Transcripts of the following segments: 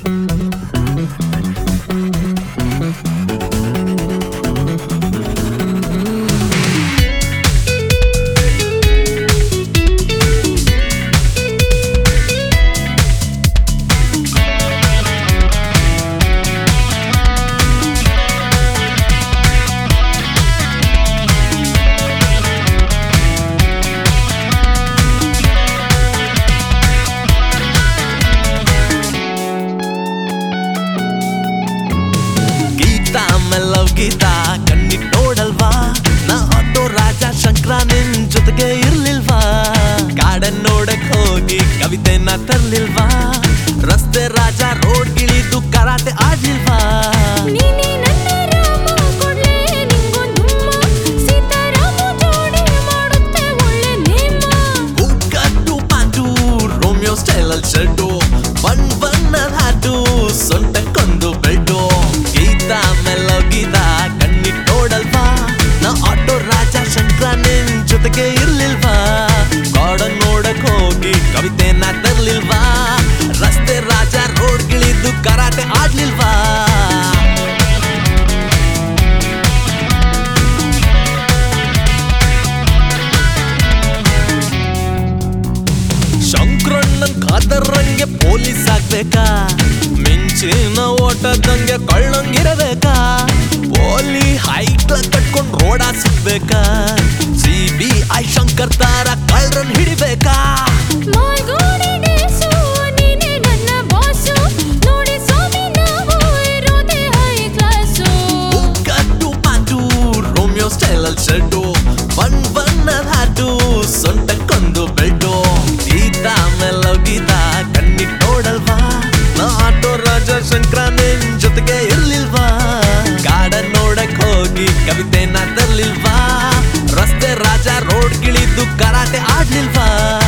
ಗೀತಾ ಮೆಲ್ಲವ್ ಗೀತಾ ಕಣ್ಣಿಟ್ ನೋಡಲ್ವಾ ನಾ ಆಟೋ ರಾಜ ಶಂಕರ ನಿನ್ ಜೊತೆಗೆ ಇರ್ಲಿಲ್ವಾ ಗಾರ್ಡನ್ ನೋಡಕ್ ಹೋಗಿ ಕವಿತೆನ ತರ್ಲಿಲ್ವಾ ರಸ್ತೆ ರಾಜ ರೋಡ್ ಗಿಳಿದು ಕರಾಟೆ ಆಡ್ಲಿಲ್ವಾ ನೀನೇ ನನ್ನ ರಾಮ ಕೊಡ್ಲೇ ನಿಂಗೊಂದುಮ್ಮ ಸೀತಾರಾಮ ಜೋಡಿ ಮಾಡುತ್ತೆ ಒಳ್ಳೆ ನೇಮ ಉಗ್ಗಟ್ಟು ಪಾಂಡು ರೋಮಿಯೋ ಸ್ಟೈಲ್ ಅಲ್ಲಿ ಶರ್ಟು ಬಣ್ಣ ಬಣ್ಣದ ಹಾಟು ಸೊಂಟಕ್ಕೊಂದು ಬೆಲ್ಟು ಗೀತಾ ಮೆಲ್ಲೋ ಗೀತಾ ಕಣ್ಣಿಟ್ ನೋಡಲ್ವಾ ನಾ ಆಟೋ ರಾಜ ಶಂಕರ ನಿನ್ ಜೊತೆಗೆ ಇರ್ಲಿಲ್ವಾ ಗಾರ್ಡನ್ ನೋಡಕ್ ಹೋಗಿ ಕವಿತೆನ ತರ್ಲಿಲ್ವಾ ರಸ್ತೆ ರಾಜ ರೋಡ್ ಗಿಳಿದು ಕರಾಟೆ ಆಡ್ಲಿಲ್ವಾ ಶಂಕ್ರಣ್ಣನ್ ಕಾದರಂಗೆ ಪೊಲೀಸ್ ಆಗ್ಬೇಕಾ ಮಿಂಚಿನ ಓಟದಂಗೆ ಕಳ್ಳಂಗಿರಬೇಕಾ ಪೋಲಿ ಹೈಟ್ಲ ಕಟ್ಕೊಂಡ್ ರೋಡ ಸಿಗ್ಬೇಕಾ ಸಿ ಬಿ ಐ ಶಂಕರ್ ತರ ಕಳ್ಳರನ್ ಹಿಡಿಬೇಕಾ ಮೈ ಗಾಡ್ ಡೇಸು ನೀನೇ ನನ್ನ ಬಾಸು ನೋಡಿ ಸ್ವಾಮಿ ನಾವು ಇರೋದೇ ಹೈ ಕ್ಲಾಸು ಉಗ್ಗಟ್ಟು ಪಾಂಡು ರೋಮಿಯೋ ಸ್ಟೈಲ್ ಅಲ್ಲಿ ಶರ್ಟು ಬಣ್ಣ ಬಣ್ಣದ ಹಾಟು ಸೊಂಟಕ್ಕೊಂದು ಬೆಲ್ಟು ಗೀತಾ ಮೆಲ್ಲವ್ ಗೀತಾ ಕಣ್ಣಿಟ್ ನೋಡಲ್ವಾ ನಾ ಆಟೋ ರಾಜ ಶಂಕರ ನಿನ್ ಜೊತೆಗೆ ಇರ್ಲಿಲ್ವಾ ಗಾರ್ಡನ್ ನೋಡಕ್ ಹೋಗಿ ಕವಿತೆನ ತರ್ಲಿಲ್ವಾ ರಸ್ತೆ ರಾಜ ರೋಡ್ ಗಿಳಿದು ಕರಾಟೆ ಆಡ್ಲಿಲ್ವಾ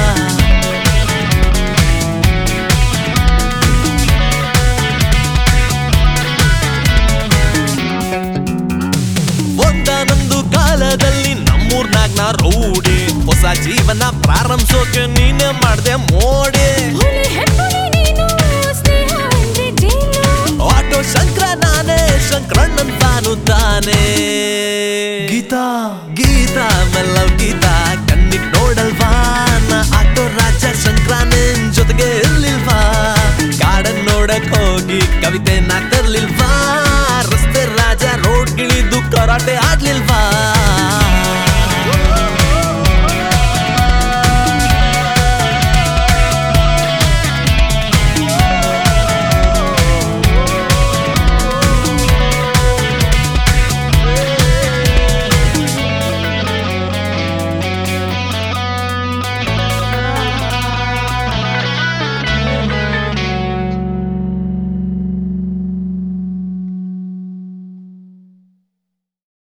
ಒಂದಾನೊಂದು ಕಾಲದಲ್ಲಿ ನಮ್ಮೂರ್ನಾಗ ನಾ ರೌಡಿ ಹೊಸ ಜೀವನ ಪ್ರಾರಂಭಿಸೋಕೆ ನೀನೇ ಮಾಡ್ದೆ ಮೋಡಿ ಹುಲಿ ಹೆಬ್ಬುಲಿ ನೀನು ಸ್ನೇಹ ಅಂದ್ರೆ ಜೇನು ಆಟೋ ಶಂಕರ ನಾನೇ ಶಂಕರಣ್ಣನ್ ತಾನು ತಾನೇ ಗೀತಾ ಗೀತಾ ಮೆಲ್ಲವ್ ಗೀತಾ ಕಣ್ಣಿಟ್ ನೋಡಲ್ವಾ ನಾ ಆಟೋ ರಾಜ ಶಂಕರ ನಿನ್ ಜೊತೆಗೆ ಇರ್ಲಿಲ್ವಾ ಗಾರ್ಡನ್ ನೋಡಕ್ ಹೋಗಿ ಕವಿತೆನ ತರ್ಲಿಲ್ವಾ ರಸ್ತೆ ರಾಜ ರೋಡ್ ಗಿಳಿದು ಕರಾಟೆ ಆಡ್ಲಿಲ್ವಾ